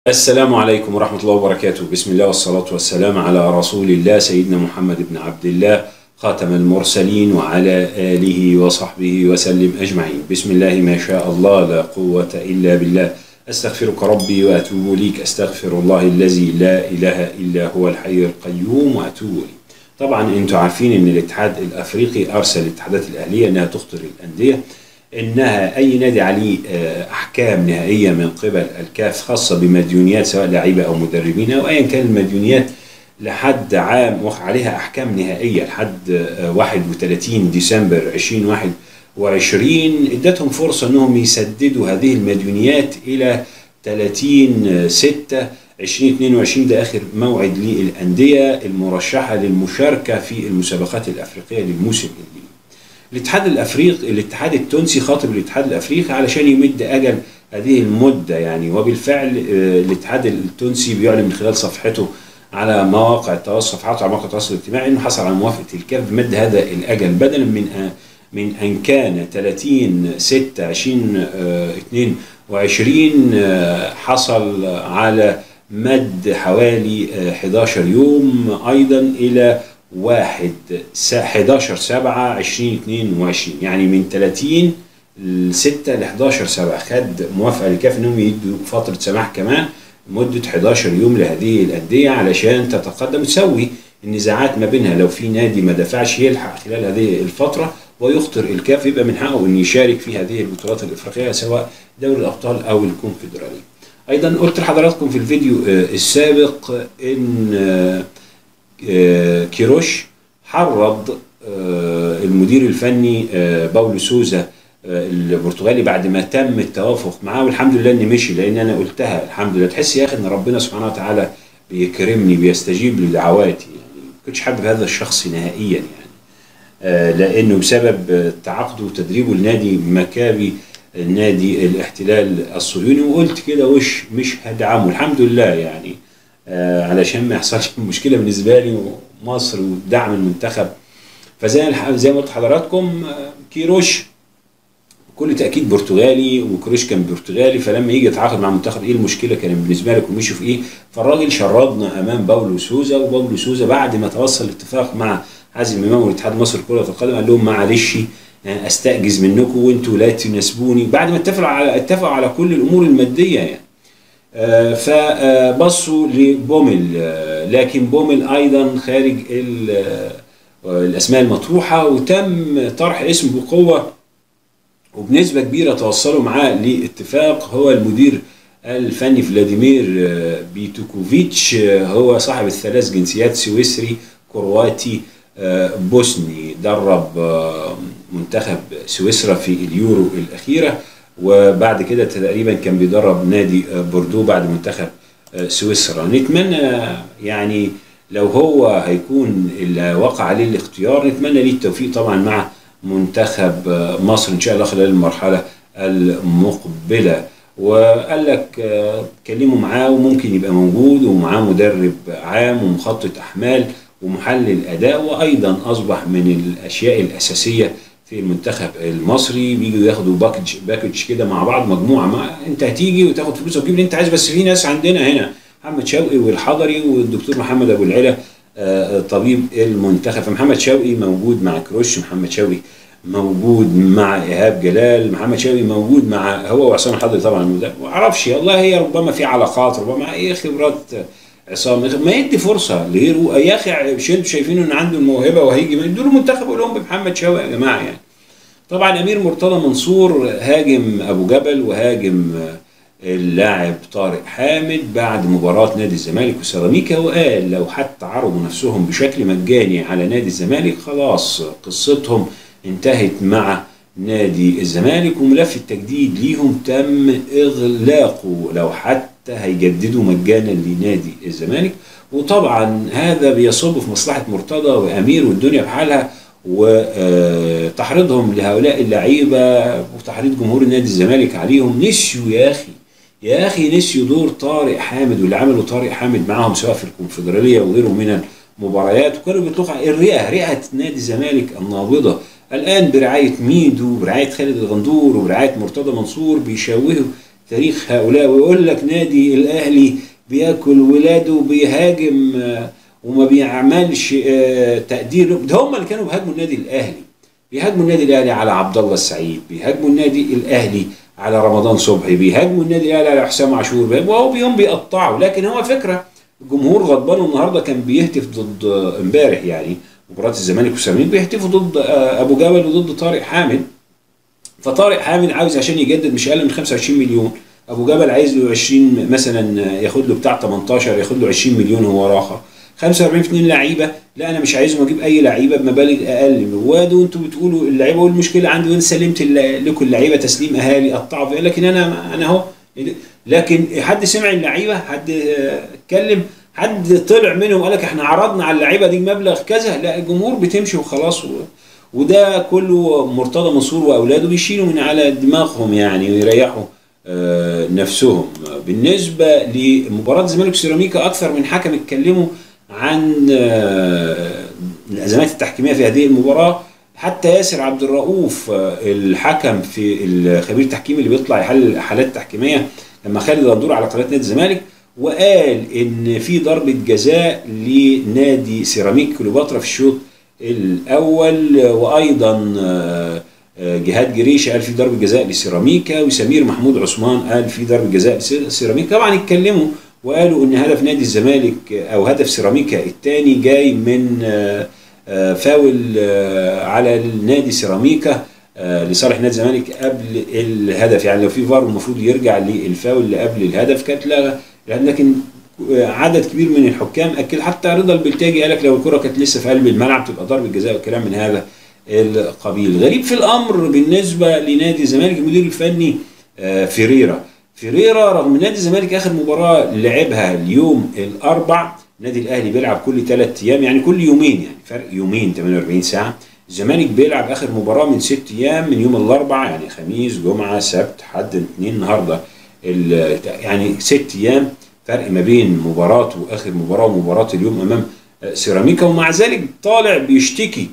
السلام عليكم ورحمة الله وبركاته بسم الله والصلاة والسلام على رسول الله سيدنا محمد بن عبد الله خاتم المرسلين وعلى آله وصحبه وسلم أجمعين بسم الله ما شاء الله لا قوة إلا بالله أستغفرك ربي وأتوب ليك أستغفر الله الذي لا إله إلا هو الحي القيوم وأتوب لي طبعا انتم عارفين ان الاتحاد الافريقي ارسل الاتحادات الاهليه انها تخطر الانديه انها اي نادي عليه آه، احكام نهائيه من قبل الكاف خاصه بمديونيات سواء لعيبه او مدربين او ايا كان المديونيات لحد عام عليها احكام نهائيه لحد آه، 31 ديسمبر 2021 ادتهم فرصه انهم يسددوا هذه المديونيات الى 30 6 2022 ده اخر موعد للانديه المرشحه للمشاركه في المسابقات الافريقيه للموسم الجديد. الاتحاد الافريقي الاتحاد التونسي خاطب الاتحاد الافريقي علشان يمد اجل هذه المده يعني وبالفعل آه، الاتحاد التونسي بيعلن من خلال صفحته على مواقع التواصل صفحاته على مواقع التواصل الاجتماعي انه حصل على موافقه الكاف بمد هذا الاجل بدلا من آه، من ان كان 30 6 2022 آه، حصل على مد حوالي آه، 11 يوم ايضا الى 1 س- 11 7 2022 يعني من 30 ل 6 ل 11 7 خد موافقه للكاف انهم يدوا فتره سماح كمان مده 11 يوم لهذه الانديه علشان تتقدم وتسوي النزاعات ما بينها لو في نادي ما دفعش يلحق خلال هذه الفتره ويخطر الكاف يبقى من حقه ان يشارك في هذه البطولات الافريقيه سواء دوري الابطال او الكونفدراليه. ايضا قلت لحضراتكم في الفيديو آه، السابق ان آه، آه، كيروش حرض آه، المدير الفني آه، باولو سوزا آه، البرتغالي بعد ما تم التوافق معاه والحمد لله اني مشي لان انا قلتها الحمد لله تحس يا اخي ان ربنا سبحانه وتعالى بيكرمني بيستجيب لدعواتي يعني ما كنتش حابب هذا الشخص نهائيا يعني آه، لانه بسبب آه، تعاقده وتدريبه لنادي مكابي نادي الاحتلال الصهيوني وقلت كده وش مش هدعمه الحمد لله يعني آه، علشان ما يحصلش مشكله بالنسبه لي ومصر ودعم المنتخب فزي الح- زي ما قلت لحضراتكم آه، كيروش بكل تاكيد برتغالي وكروش كان برتغالي فلما يجي يتعاقد مع المنتخب ايه المشكله كان بالنسبه لكم مشوا في ايه فالراجل شردنا امام باولو سوزا وباولو سوزا بعد ما توصل اتفاق مع حازم امام والاتحاد المصري لكره القدم قال لهم معلش آه، استاجز منكم وانتوا لا تناسبوني بعد ما اتفقوا على اتفقوا على كل الامور الماديه يعني آه، فبصوا لبومل آه، لكن بومل ايضا خارج ال- آه، الاسماء المطروحه وتم طرح اسم بقوه وبنسبة كبيرة توصلوا معاه لاتفاق هو المدير الفني فلاديمير آه، بيتوكوفيتش آه، هو صاحب الثلاث جنسيات سويسري كرواتي آه، بوسني درب آه، منتخب سويسرا في اليورو الأخيرة وبعد كده تقريبا كان بيدرب نادي آه، بوردو بعد منتخب آه، سويسرا نتمنى يعني لو هو هيكون اللي وقع عليه الاختيار نتمنى ليه التوفيق طبعا مع منتخب آه، مصر ان شاء الله خلال المرحله المقبله وقال لك آه، كلموا معاه وممكن يبقى موجود ومعاه مدرب عام ومخطط احمال ومحلل اداء وايضا اصبح من الاشياء الاساسيه في المنتخب المصري بيجوا ياخدوا باكج باكج كده مع بعض مجموعه ما انت هتيجي وتاخد فلوس وتجيب اللي انت عايز بس في ناس عندنا هنا محمد شوقي والحضري والدكتور محمد ابو العلا آه، طبيب المنتخب فمحمد شوقي موجود مع كروش محمد شوقي موجود مع ايهاب جلال محمد شوقي موجود مع هو وعصام الحضري طبعا المدرب ما اعرفش والله هي ربما في علاقات ربما ايه خبرات عصام ما يدي فرصه لغيره يا اخي مش انتوا شايفينه ان عنده الموهبه وهيجي يدوا له منتخب قول لهم بمحمد شوقي يا جماعه يعني طبعا امير مرتضى منصور هاجم ابو جبل وهاجم اللاعب طارق حامد بعد مباراه نادي الزمالك وسيراميكا وقال لو حتى عرضوا نفسهم بشكل مجاني على نادي الزمالك خلاص قصتهم انتهت مع نادي الزمالك وملف التجديد ليهم تم اغلاقه لو حتى هيجددوا مجانا لنادي الزمالك وطبعا هذا بيصب في مصلحه مرتضى وامير والدنيا بحالها وتحريضهم لهؤلاء اللعيبه وتحريض جمهور نادي الزمالك عليهم نسيوا يا اخي يا اخي نسيوا دور طارق حامد واللي عمله طارق حامد معاهم سواء في الكونفدراليه وغيره من المباريات وكانوا بيطلقوا على الرئه رئه نادي الزمالك النابضه الان برعايه ميدو برعايه خالد الغندور وبرعايه مرتضى منصور بيشوهوا تاريخ هؤلاء ويقول لك نادي الاهلي بياكل ولاده بيهاجم آه، وما بيعملش آه، تقدير ده هم اللي كانوا بيهاجموا النادي الاهلي بيهاجموا النادي الاهلي على عبد الله السعيد بيهاجموا النادي الاهلي على رمضان صبحي بيهاجموا النادي الاهلي على حسام عاشور وهو بيوم بيقطعوا لكن هو فكره الجمهور غضبان النهارده كان بيهتف ضد امبارح يعني مباراه الزمالك والسيراميك بيهتفوا ضد آه، ابو جبل وضد طارق حامد فطارق حامد عاوز عشان يجدد مش اقل من 25 مليون ابو جبل عايز له 20 مثلا ياخد له بتاع 18 ياخد له 20 مليون هو راخه 45 في 2 لعيبه لا انا مش عايزهم اجيب اي لعيبه بمبالغ اقل وادوا انتوا بتقولوا اللعيبه والمشكله عندي وانا سلمت الل- لكم اللعيبه تسليم اهالي قطعوا فيها لكن انا انا اهو لكن حد سمع اللعيبه حد آه، اتكلم حد طلع منهم قال لك احنا عرضنا على اللعيبه دي مبلغ كذا لا الجمهور بتمشي وخلاص و... وده كله مرتضى منصور واولاده بيشيلوا من على دماغهم يعني ويريحوا آه، نفسهم بالنسبه لمباراه الزمالك وسيراميكا اكثر من حكم اتكلموا عن آه، الازمات التحكيميه في هذه المباراه حتى ياسر عبد الرؤوف آه، الحكم في الخبير التحكيمي اللي بيطلع يحلل حالات تحكيميه لما خالد غندور على قناه نادي الزمالك وقال ان في ضربه جزاء لنادي سيراميك كليوباترا في الشوط الاول وايضا آه، آه، جهاد جريشه قال في ضربه جزاء لسيراميكا وسمير محمود عثمان قال في ضربه جزاء لسيراميكا طبعا اتكلموا وقالوا ان هدف نادي الزمالك آه، او هدف سيراميكا الثاني جاي من آه، آه، فاول آه، على النادي سيراميكا آه، لصالح نادي الزمالك قبل الهدف يعني لو في فار المفروض يرجع للفاول اللي قبل الهدف كانت لا لكن عدد كبير من الحكام اكد حتى رضا البلتاجي قال لك لو الكره كانت لسه في قلب الملعب تبقى ضربه جزاء وكلام من هذا القبيل غريب في الامر بالنسبه لنادي الزمالك المدير الفني آه، فيريرا فيريرا رغم نادي الزمالك اخر مباراه لعبها اليوم الاربع النادي الاهلي بيلعب كل ثلاث ايام يعني كل يومين يعني فرق يومين 48 ساعه الزمالك بيلعب اخر مباراه من ست ايام من يوم الاربع يعني خميس جمعه سبت حد اثنين النهارده ال- يعني ست ايام فرق ما بين مباراته واخر مباراه ومباراه اليوم امام آه، سيراميكا ومع ذلك طالع بيشتكي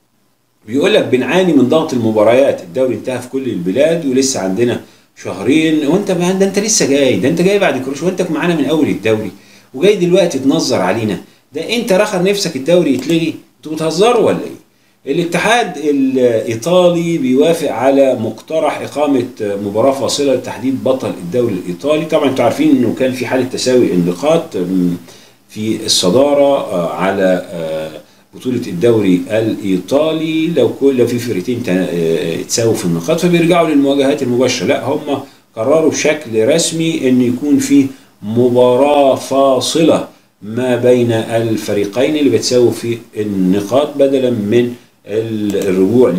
بيقول لك بنعاني من ضغط المباريات الدوري انتهى في كل البلاد ولسه عندنا شهرين وانت ما ده انت لسه جاي ده انت جاي بعد كروش وانت معانا من اول الدوري وجاي دلوقتي تنظر علينا ده انت رخر نفسك الدوري يتلغي انتوا بتهزروا ولا ايه؟ الاتحاد الايطالي بيوافق على مقترح اقامه مباراه فاصله لتحديد بطل الدوري الايطالي طبعا انتوا عارفين انه كان في حاله تساوي النقاط م، في الصداره آه، على آه، بطوله الدوري الايطالي لو كل لو في فرقتين تا- آه، اتساووا في النقاط فبيرجعوا للمواجهات المباشره لا هم قرروا بشكل رسمي ان يكون في مباراه فاصله ما بين الفريقين اللي بتساووا في النقاط بدلا من ال- الرجوع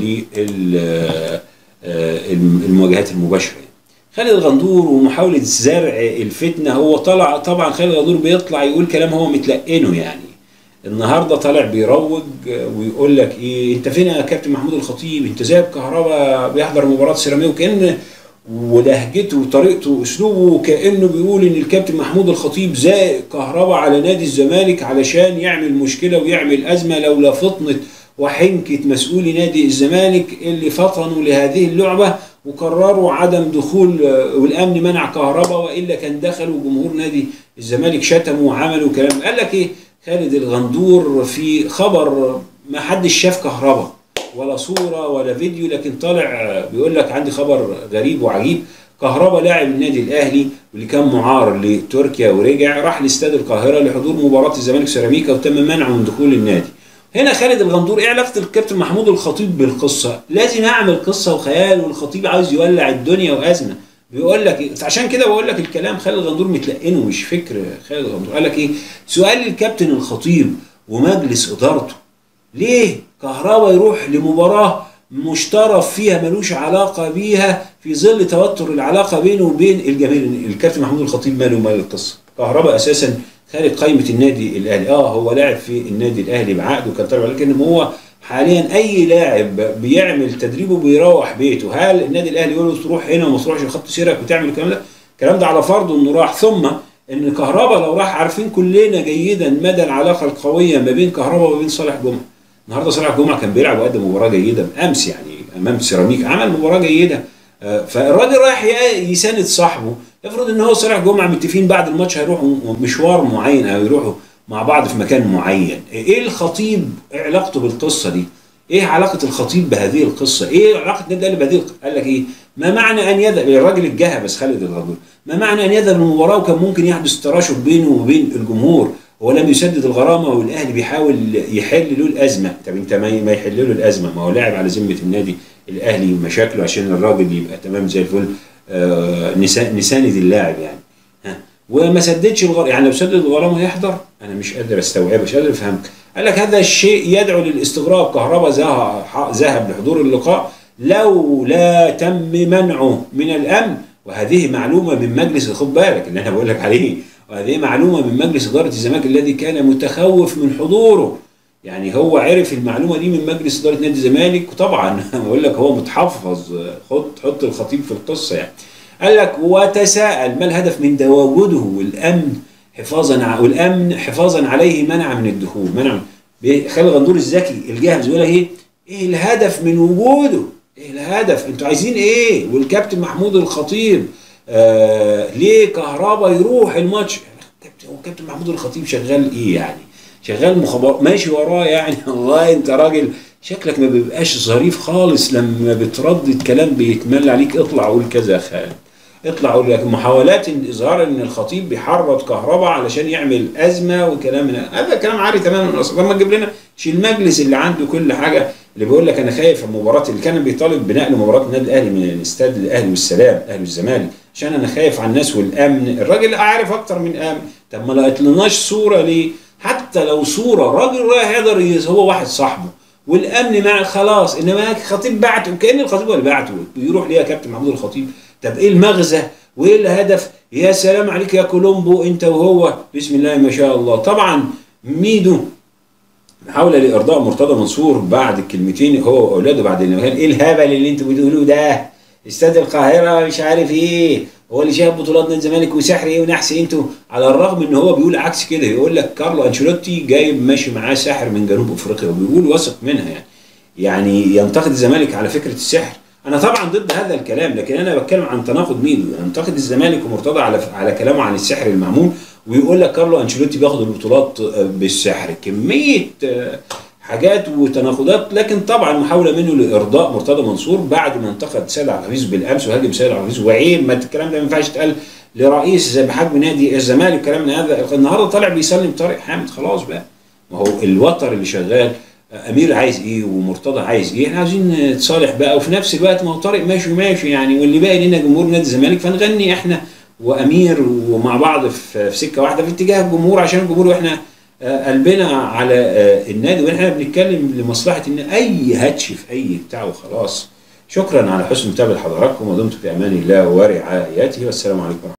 للمواجهات المباشره خالد الغندور ومحاولة زرع الفتنة هو طلع طبعا خالد الغندور بيطلع يقول كلام هو متلقنه يعني النهارده طالع بيروج ويقول لك ايه انت فين يا كابتن محمود الخطيب انت زي كهربا بيحضر مباراه سيراميكا وكان ولهجته وطريقته واسلوبه كانه بيقول ان الكابتن محمود الخطيب زائق كهربا على نادي الزمالك علشان يعمل مشكله ويعمل ازمه لولا فطنه وحنكه مسؤولي نادي الزمالك اللي فطنوا لهذه اللعبه وقرروا عدم دخول والامن منع كهربا والا كان دخلوا جمهور نادي الزمالك شتموا وعملوا كلام قال لك ايه خالد الغندور في خبر ما حدش شاف كهربا ولا صوره ولا فيديو لكن طالع بيقول لك عندي خبر غريب وعجيب كهربا لاعب النادي الاهلي واللي كان معار لتركيا ورجع راح لاستاد القاهره لحضور مباراه الزمالك سيراميكا وتم منعه من دخول النادي هنا خالد الغندور ايه علاقه الكابتن محمود الخطيب بالقصه لازم اعمل قصه وخيال والخطيب عايز يولع الدنيا وازمه بيقول لك إيه؟ عشان كده بقول لك الكلام خالد الغندور متلقنه مش فكر خالد الغندور قال لك ايه سؤال الكابتن الخطيب ومجلس ادارته ليه كهربا يروح لمباراه مشترف فيها ملوش علاقه بيها في ظل توتر العلاقه بينه وبين الجماهير الكابتن محمود الخطيب ماله مال القصه كهربا اساسا خارج قائمه النادي الاهلي اه هو لاعب في النادي الاهلي بعقد وكان طالع لكن هو حاليا اي لاعب بيعمل تدريبه بيروح بيته هل النادي الاهلي يقول له تروح هنا وما تروحش خط سيرك وتعمل الكلام ده الكلام ده على فرض انه راح ثم ان كهربا لو راح عارفين كلنا جيدا مدى العلاقه القويه ما بين كهربا وما بين صالح جمعه النهارده صالح جمعه كان بيلعب وقدم مباراه جيده امس يعني امام سيراميك عمل مباراه جيده آه، فالراجل رايح ي- يساند صاحبه افرض ان هو صالح جمعه متفقين بعد الماتش هيروحوا مشوار معين او يروحوا مع بعض في مكان معين ايه الخطيب ايه علاقته بالقصه دي ايه علاقه الخطيب بهذه القصه ايه علاقه النادي الاهلي بهذه الق- قال لك ايه ما معنى ان يذهب الراجل الجهه بس خالد الغدور ما معنى ان يذهب المباراه وكان ممكن يحدث تراشق بينه وبين الجمهور ولم يسدد الغرامه والاهلي بيحاول يحل له الازمه طب انت ما ما يحل له الازمه ما هو لاعب على ذمه النادي الاهلي ومشاكله عشان الراجل يبقى تمام زي الفل آه نسا- نساند اللاعب يعني ها وما سددش الغرامه يعني لو سدد الغرامه يحضر انا مش قادر استوعبه مش قادر افهمك قال لك هذا الشيء يدعو للاستغراب كهرباء ذهب ذهب لحضور اللقاء لو لا تم منعه من الامن وهذه معلومه من مجلس خد بالك اللي انا بقول لك عليه وهذه معلومه من مجلس اداره الزمالك الذي كان متخوف من حضوره يعني هو عرف المعلومه دي من مجلس اداره نادي الزمالك وطبعا بقول لك هو متحفظ خد حط الخطيب في القصه يعني قال لك وتساءل ما الهدف من تواجده والامن حفاظا ع- والامن حفاظا عليه منع من الدخول منع ب- خالد غندور الذكي الجاهز بيقول لك ايه ايه الهدف من وجوده ايه الهدف انتوا عايزين ايه والكابتن محمود الخطيب آه ليه كهربا يروح الماتش كابتن هو كابتن محمود الخطيب شغال ايه يعني شغال مخابرات ماشي وراه يعني والله انت راجل شكلك ما بيبقاش ظريف خالص لما بتردد كلام بيتملى عليك اطلع قول كذا يا خالد اطلع قول لك محاولات اظهار ان الخطيب بيحرض كهرباء علشان يعمل ازمه وكلام من هذا كلام عاري تماما من اصلا لما تجيب لنا شيل المجلس اللي عنده كل حاجه اللي بيقول لك انا خايف من مباراه اللي كان بيطالب بنقل مباراه النادي الاهلي من الاستاد الاهلي والسلام اهلي والزمالك عشان انا خايف على الناس والامن الراجل عارف اكتر من امن طب ما لقيتلناش صوره ليه حتى لو صوره راجل رايح يقدر يز- هو واحد صاحبه والامن مع خلاص انما الخطيب بعته كان الخطيب هو اللي بعته بيروح ليه يا كابتن محمود الخطيب طب ايه المغزى وايه الهدف يا سلام عليك يا كولومبو انت وهو بسم الله ما شاء الله طبعا ميدو محاولة لإرضاء مرتضى منصور بعد الكلمتين هو وأولاده بعد النهاية إيه الهبل اللي أنتوا بتقولوه ده؟ استاد القاهرة مش عارف إيه هو اللي شايف بطولات نادي الزمالك وسحر إيه ونحس إيه أنتوا على الرغم إن هو بيقول عكس كده يقول لك كارلو أنشيلوتي جايب ماشي معاه ساحر من جنوب أفريقيا وبيقول واثق منها يعني يعني ينتقد الزمالك على فكرة السحر أنا طبعا ضد هذا الكلام لكن أنا بتكلم عن تناقض ميدو ينتقد الزمالك ومرتضى على على كلامه عن السحر المعمول ويقول لك كارلو انشيلوتي بياخد البطولات بالسحر كميه آه، حاجات وتناقضات لكن طبعا محاوله منه لارضاء مرتضى منصور بعد ما انتقد سيد عبد الحفيظ بالامس وهاجم سيد عبد الحفيظ وعيب ما الكلام ده ما ينفعش يتقال لرئيس زي بحجم نادي الزمالك كلام من هذا النهارده طالع بيسلم طارق حامد خلاص بقى ما هو الوتر اللي شغال آه، امير عايز ايه ومرتضى عايز ايه احنا عايزين نتصالح بقى وفي نفس الوقت ما هو طارق ماشي وماشي يعني واللي باقي لنا جمهور نادي الزمالك فنغني احنا وامير ومع بعض في في سكه واحده في اتجاه الجمهور عشان الجمهور واحنا آه، قلبنا على آه، النادي واحنا بنتكلم لمصلحه ان اي هاتش في اي بتاع وخلاص شكرا على حسن متابعه حضراتكم ودمتم في امان الله ورعايته والسلام عليكم ورحمه الله